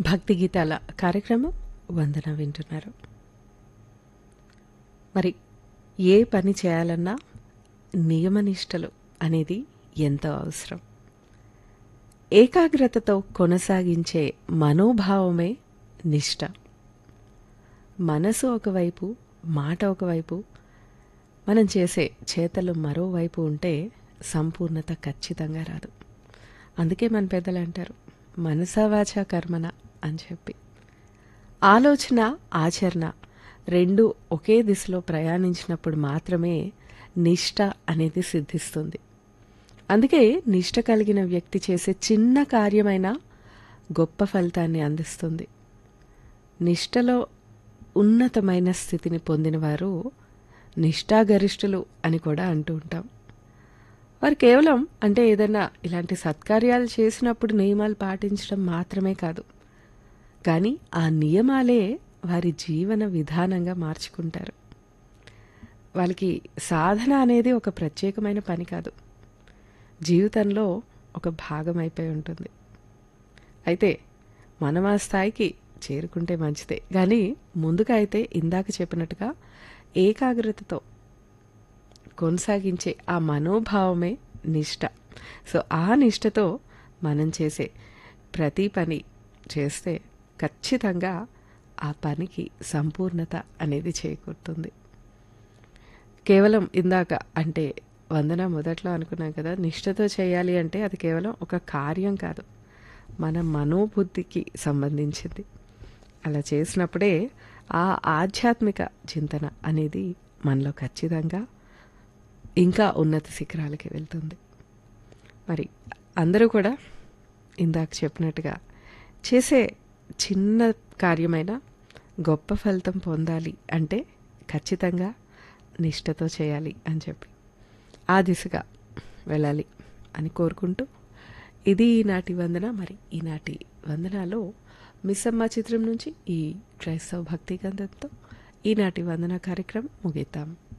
భక్తి గీతాల కార్యక్రమం వందన వింటున్నారు మరి ఏ పని చేయాలన్నా నియమనిష్టలు అనేది ఎంతో అవసరం ఏకాగ్రతతో కొనసాగించే మనోభావమే నిష్ట మనసు ఒకవైపు మాట ఒకవైపు మనం చేసే చేతలు మరోవైపు ఉంటే సంపూర్ణత ఖచ్చితంగా రాదు అందుకే మన పెద్దలు అంటారు మనసవాచ కర్మన అని చెప్పి ఆలోచన ఆచరణ రెండు ఒకే దిశలో ప్రయాణించినప్పుడు మాత్రమే నిష్ట అనేది సిద్ధిస్తుంది అందుకే నిష్ట కలిగిన వ్యక్తి చేసే చిన్న కార్యమైనా గొప్ప ఫలితాన్ని అందిస్తుంది నిష్టలో ఉన్నతమైన స్థితిని పొందినవారు నిష్ఠాగరిష్ఠులు అని కూడా అంటూ ఉంటాం వారు కేవలం అంటే ఏదైనా ఇలాంటి సత్కార్యాలు చేసినప్పుడు నియమాలు పాటించడం మాత్రమే కాదు కానీ ఆ నియమాలే వారి జీవన విధానంగా మార్చుకుంటారు వాళ్ళకి సాధన అనేది ఒక ప్రత్యేకమైన పని కాదు జీవితంలో ఒక భాగం అయిపోయి ఉంటుంది అయితే మనం ఆ స్థాయికి చేరుకుంటే మంచిదే కానీ ముందుగా అయితే ఇందాక చెప్పినట్టుగా ఏకాగ్రతతో కొనసాగించే ఆ మనోభావమే నిష్ట సో ఆ నిష్టతో మనం చేసే ప్రతి పని చేస్తే ఖచ్చితంగా ఆ పనికి సంపూర్ణత అనేది చేకూరుతుంది కేవలం ఇందాక అంటే వందన మొదట్లో అనుకున్నాం కదా నిష్ఠతో చేయాలి అంటే అది కేవలం ఒక కార్యం కాదు మన మనోబుద్ధికి సంబంధించింది అలా చేసినప్పుడే ఆ ఆధ్యాత్మిక చింతన అనేది మనలో ఖచ్చితంగా ఇంకా ఉన్నత శిఖరాలకి వెళ్తుంది మరి అందరూ కూడా ఇందాక చెప్పినట్టుగా చేసే చిన్న కార్యమైన గొప్ప ఫలితం పొందాలి అంటే ఖచ్చితంగా నిష్టతో చేయాలి అని చెప్పి ఆ దిశగా వెళ్ళాలి అని కోరుకుంటూ ఇది ఈనాటి వందన మరి ఈనాటి వందనలో మిస్సమ్మ చిత్రం నుంచి ఈ క్రైస్తవ భక్తి గంధంతో ఈనాటి వందన కార్యక్రమం ముగిద్దాం